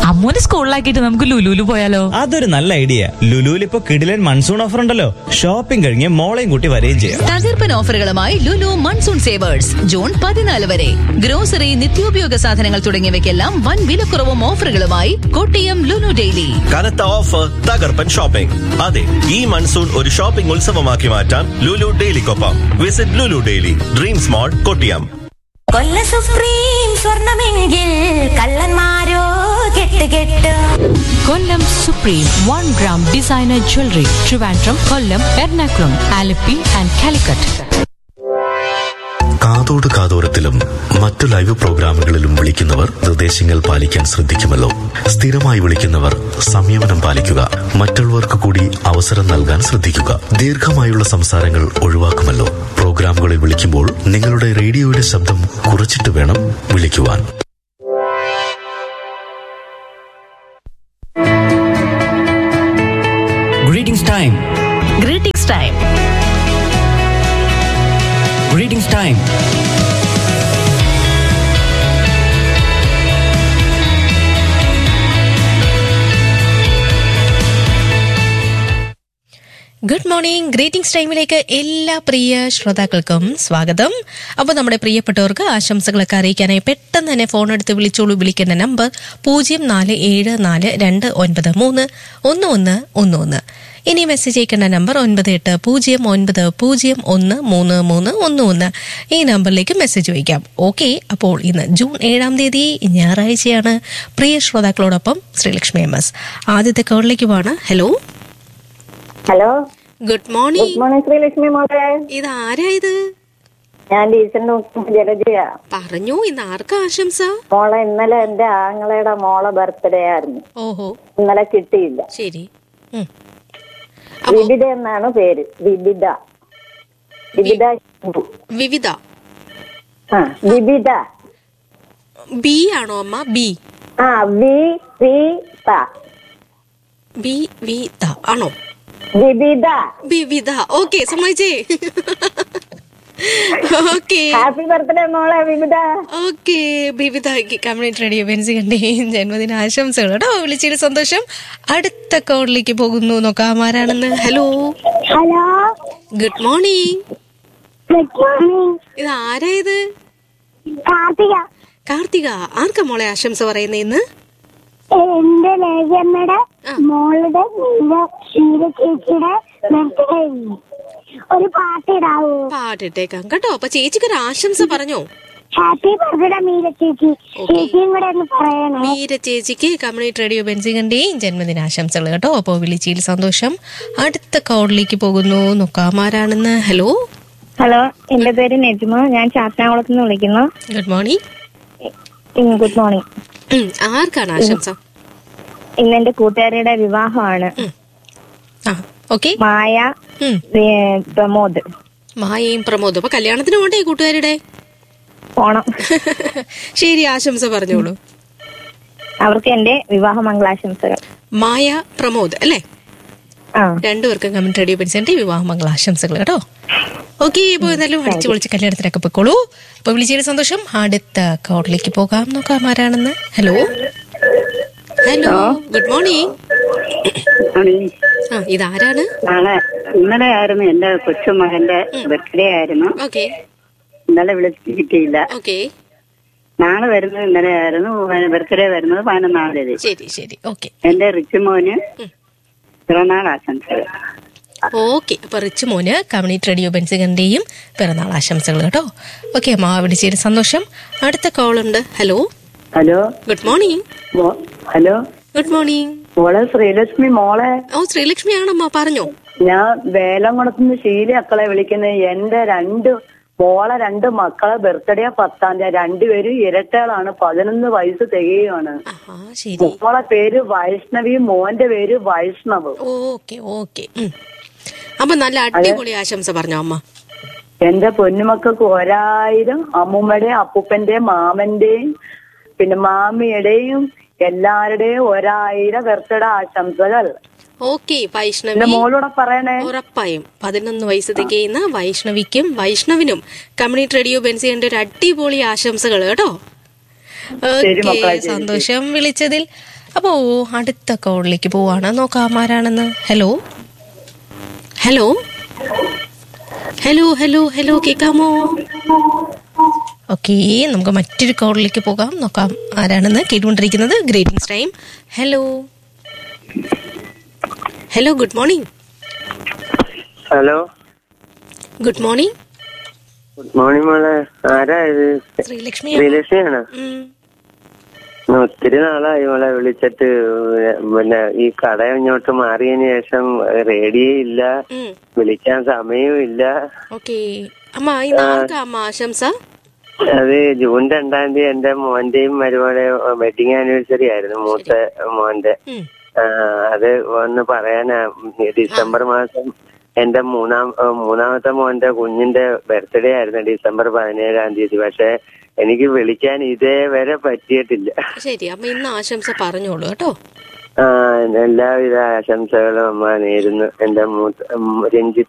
അമ്മൂനെ സ്കൂളിലാക്കിയിട്ട് നമുക്ക് ലുലുലു പോയാലോ അതൊരു നല്ല ഐഡിയ ലുലുവിൽ ഇപ്പൊ കിടിലൻ മൺസൂൺ ഓഫർ ഉണ്ടല്ലോ ഷോപ്പിംഗ് കഴിഞ്ഞ് മോളെയും കൂട്ടി വരികയും ചെയ്യാം തകർപ്പൻ ഓഫറുകളുമായി ലുലു മൺസൂൺ സേവേഴ്സ് ജൂൺ പതിനാല് വരെ ഗ്രോസറി നിത്യോപയോഗ സാധനങ്ങൾ തുടങ്ങിയവയ്ക്കെല്ലാം വൻ വിലക്കുറവും ഓഫറുകളുമായി കോട്ടയം ലുലു ഡെയിലി കനത്ത ഓഫർ തകർപ്പൻ ഷോപ്പിംഗ് അതെ ഈ മൺസൂൺ ഒരു ഷോപ്പിംഗ് ഉത്സവമാക്കി മാറ്റാൻ ലുലു ഡെയിലിക്കൊപ്പം visit Lulu daily dream smart Kottiyam കൊല്ല സുപ്രീം സ്വർണമെങ്കിൽ കള്ളന്മാരോ കെട്ട് കെട്ട് Kollam supreme one gram designer jewellery Trivandrum Kollam Ernakulam Alleppey and Calicut കാതോട് കാതോരത്തിലും മറ്റു ലൈവ് പ്രോഗ്രാമുകളിലും വിളിക്കുന്നവർ നിർദ്ദേശങ്ങൾ പാലിക്കാൻ ശ്രദ്ധിക്കുമല്ലോ സ്ഥിരമായി വിളിക്കുന്നവർ സംയമനം പാലിക്കുക മറ്റുള്ളവർക്ക് കൂടി അവസരം നൽകാൻ ശ്രദ്ധിക്കുക ദീർഘമായുള്ള സംസാരങ്ങൾ ഒഴിവാക്കുമല്ലോ പ്രോഗ്രാമുകളിൽ വിളിക്കുമ്പോൾ നിങ്ങളുടെ റേഡിയോയുടെ ശബ്ദം കുറച്ചിട്ട് വേണം വിളിക്കുവാൻ Greetings time. Greetings time Greetings time. Good morning greetings ടൈമിലേക്ക് എല്ലാ പ്രിയ ശ്രോതാക്കൾക്കും സ്വാഗതം അപ്പോൾ നമ്മുടെ പ്രിയപ്പെട്ടവർക്ക് ആശംസകളൊക്കെ അറിയിക്കാനായി പെട്ടെന്ന് തന്നെ ഫോൺ എടുത്ത് വിളിച്ചോളൂ വിളിക്കേണ്ട നമ്പർ പൂജ്യം നാല് ഏഴ് നാല് രണ്ട് ഒൻപത് മൂന്ന് ഒന്ന് ഒന്ന് ഒന്ന് ഒന്ന് ഇനി മെസ്സേജ് അയക്കേണ്ട നമ്പർ ഒൻപത് എട്ട് പൂജ്യം ഒൻപത് പൂജ്യം ഒന്ന് മൂന്ന് മൂന്ന് ഒന്ന് ഒന്ന് ഈ നമ്പറിലേക്ക് മെസ്സേജ് വയ്ക്കാം ഓക്കെ അപ്പോൾ ഇന്ന് ജൂൺ ഏഴാം തീയതി ഞായറാഴ്ചയാണ് പ്രിയ ശ്രോതാക്കളോടൊപ്പം ശ്രീലക്ഷ്മി എം എസ് ആദ്യത്തെ കോളിലേക്ക് പോവാണ് hello hello good morning good morning Sreelakshmi മോളെ ഇത് ആരാ ഇത് ഞാൻ ടീച്ചറിന്റെ ജലജയ പറഞ്ഞു ഇന്ന് ആർക്കാ ആശംസ മോളെ ഇന്നലെ എന്റെ ആങ്ങളയുടെ മോളെ ബർത്ത്ഡേ ആയിരുന്നു ഓഹോ ഇന്നലെ കിട്ടിയില്ല ശരി ഉം. വിബിത എന്നാണ് പേര് വിബിത വിബിത ഹിന്ദു. വിവിധ ആ വിബിത ബി ആണോ അമ്മ ബി ആ വി വി ത ബി വി ത ആണോ വിബിത വിവിധ ഓക്കെ സമ്മതിച്ചേ ഓക്കെ ഹാപ്പി ബർത്ത്ഡേ മോളെ വിബിത ഓക്കെ വിവിധ കമ്മ്യൂണിറ്റി റേഡിയോ ബെൻസി കണ്ടേ ജന്മദിന ആശംസകൾ കേട്ടോ വിളിച്ചതിൽ സന്തോഷം അടുത്ത കോളിലേക്ക് പോകുന്നു നോക്കാം ആരാണെന്ന് hello hello good morning good morning ഇത് ആരാ ഇത് കാർത്തിക കാർത്തിക ആർക്കാ മോളെ ആശംസ പറയുന്നേ ഇന്ന് എന്റെ ലേഖമ്മയുടെ മോളുടെ നീല ക്ഷീര ചേച്ചിയുടെ ബർത്ത്ഡേ ഒരു പാട്ടിടാവോ പാട്ടിട്ടേക്കാം കേട്ടോ അപ്പൊ ചേച്ചിക്ക് ഒരു ആശംസ പറഞ്ഞോ ഹാപ്പി ബർത്ത്ഡേ മീര ചേച്ചി ചേച്ചിയും കൂടെ ഒന്ന് പറയണേ മീര ചേച്ചിക്ക് കമ്മ്യൂണിറ്റി റേഡിയോ ബെൻസികന്റെയും ജന്മദിനാശംസകൾ കേട്ടോ അപ്പോൾ വിളിച്ചതിൽ സന്തോഷം അടുത്ത കോളിലേക്ക് പോകുന്നു നോക്കാം ആരാണെന്ന് ഹലോ ഹലോ എന്റെ പേര് നെജ്മ ഞാൻ ചാത്തനാകുളത്ത് നിന്ന് വിളിക്കുന്നു ഗുഡ് മോർണിംഗ് ഗുഡ് മോർണിംഗ് ആർക്കാണ് ആശംസ ഇന്ന് എന്റെ കൂട്ടുകാരിയുടെ വിവാഹമാണ് ആ ഓക്കെ മായ ഏ, പ്രമോദ് മായയും പ്രമോദും അപ്പൊ കല്യാണത്തിന് പോണ്ടേ കൂട്ടുകാരുടെ പോണം ശരി ആശംസ പറഞ്ഞോളൂ അവർക്ക് എന്റെ വിവാഹ മംഗളാശംസകൾ മായ പ്രമോദ് അല്ലേ ആ രണ്ടുപേർക്കും കമന്റ് റേഡിയോ പെൻസിന്റെ വിവാഹ മംഗളാശംസകൾ കേട്ടോ ഓക്കെ ഇപ്പൊ എന്തായാലും വിളിച്ച് വിളിച്ച് കല്യാണത്തിനൊക്കെ പൊയ്ക്കോളൂ അപ്പൊ വിളിച്ചതിൽ സന്തോഷം അടുത്ത കോളിലേക്ക് പോകാം നോക്കാം ആരാണെന്ന് ഹലോ ഹലോ ഗുഡ് മോർണിംഗ് ആ ഇതാരാണ് നാളെ ഇന്നലെ ആയിരുന്നു എന്റെ കൊച്ചുമകന്റെ ബർത്ത്ഡേ ആയിരുന്നു ഓക്കെ ഇന്നലെ വിളിച്ച് കിട്ടിയില്ല ഓക്കെ നാളെ വരുന്നത് ഇന്നലെ ആയിരുന്നു ബർത്ത്ഡേ വരുന്നത് പതിനൊന്നാം തീയതി ശരി ശരി ഓക്കെ എന്റെ റിച്ചുമോന് പിറന്നാൾ ആശംസകൾ ഓക്കെ അപ്പൊ റിച്ച് മോന് കമ്മ്യൂണിറ്റി റേഡിയോ ബെൻസികന്റെയും പിറന്നാൾ ആശംസകൾ കേട്ടോ ഓക്കെ അമ്മ വിളിച്ചതിൽ സന്തോഷം അടുത്ത കോൾ ഉണ്ട് ഹലോ ഹലോ ഗുഡ് മോർണിംഗ് മോ- ഹലോ ഗുഡ് മോർണിംഗ് മോളെ ശ്രീലക്ഷ്മി മോളെ ഓ ശ്രീലക്ഷ്മി ആണമ്മ പറഞ്ഞോ ഞാൻ വേലംകുളത്തുനിന്ന് ശീല അക്കളെ വിളിക്കുന്നത് എന്റെ രണ്ട് മോളെ രണ്ട് മക്കളെ ബർത്ത്ഡേ പത്താം തീയതി രണ്ടുപേരും ഇരട്ടകളാണ് പതിനൊന്ന് വയസ്സ് തികയുമാണ് ആ ശരി മോളെ പേര് വൈഷ്ണവി മോന്റെ പേര് വൈഷ്ണവ് ഓക്കെ ഓക്കെ അപ്പൊ നല്ല അടിപൊളി ആശംസ പറഞ്ഞോ അമ്മ എന്റെ പൊന്നുമക്കൾക്ക് ഒരായിരം അമ്മൂമ്മയുടെയും അപ്പൂപ്പന്റെയും മാമന്റെയും പിന്നെ മാമിയുടെയും എല്ലാവരുടെയും ഒരായിരം ബർത്ത്ഡേ ആശംസകൾ ഓക്കെ വൈഷ്ണവി എന്റെ മോളൂടെ പറയണേ ഉറപ്പായും പതിനൊന്ന് വയസ്സ് തികയുന്ന വൈഷ്ണവിക്കും വൈഷ്ണവിനും കമ്മ്യൂണിറ്റി റേഡിയോ ബെൻസിന്റെ ഒരു അടിപൊളി ആശംസകൾ കേട്ടോ ശരി ഓക്കെ മക്കളെ, ശരി, സന്തോഷം വിളിച്ചതിൽ അപ്പോ അടുത്ത കോളിലേക്ക് പോവാണ് നോക്കാം ആരാണെന്ന് hello hello hello hello hello കേക്കാമോ ഓക്കെ നമുക്ക് മറ്റൊരു കോളിലേക്ക് പോകാം നോക്കാം ആരാണെന്ന് കേട്ടുകൊണ്ടിരിക്കുന്നത് greetings time hello hello good morning hello good morning good morning മോളെ ആരാ ഇത് ശ്രീലക്ഷ്മി ശ്രീലക്ഷ്മിയാണോ ഒത്തിരി നാളായി മോളെ വിളിച്ചിട്ട് പിന്നെ ഈ കട ഇങ്ങോട്ട് മാറിയതിന് ശേഷം റേഡിയോ ഇല്ല വിളിക്കാൻ സമയവും ഇല്ല ഓക്കെ അമ്മ ഇന്ന് ആർക്കാ അമ്മ ആശംസ അത് ജൂൺ രണ്ടാം തീയതി എന്റെ മോന്റെയും മരുമോടെ വെഡിങ് ആനിവേഴ്സറി ആയിരുന്നു മൂത്ത മോന്റെ ആ, അത് ഒന്ന് പറയാനാ ഡിസംബർ മാസം എന്റെ മൂന്നാം ആ, മൂന്നാമത്തെ മോന്റെ കുഞ്ഞിന്റെ ബർത്ത്ഡേ ആയിരുന്നു ഡിസംബർ പതിനേഴാം തീയതി പക്ഷെ എനിക്ക് വിളിക്കാൻ ഇതേവരെ പറ്റിയിട്ടില്ല ശരി അമ്മ ഇന്ന് ആശംസ പറഞ്ഞോളൂ കേട്ടോ ആ എല്ലാവിധ ആശംസകളും അമ്മ നേരുന്നു എന്റെ മൂത്ത ഉം, രഞ്ജിത്ത്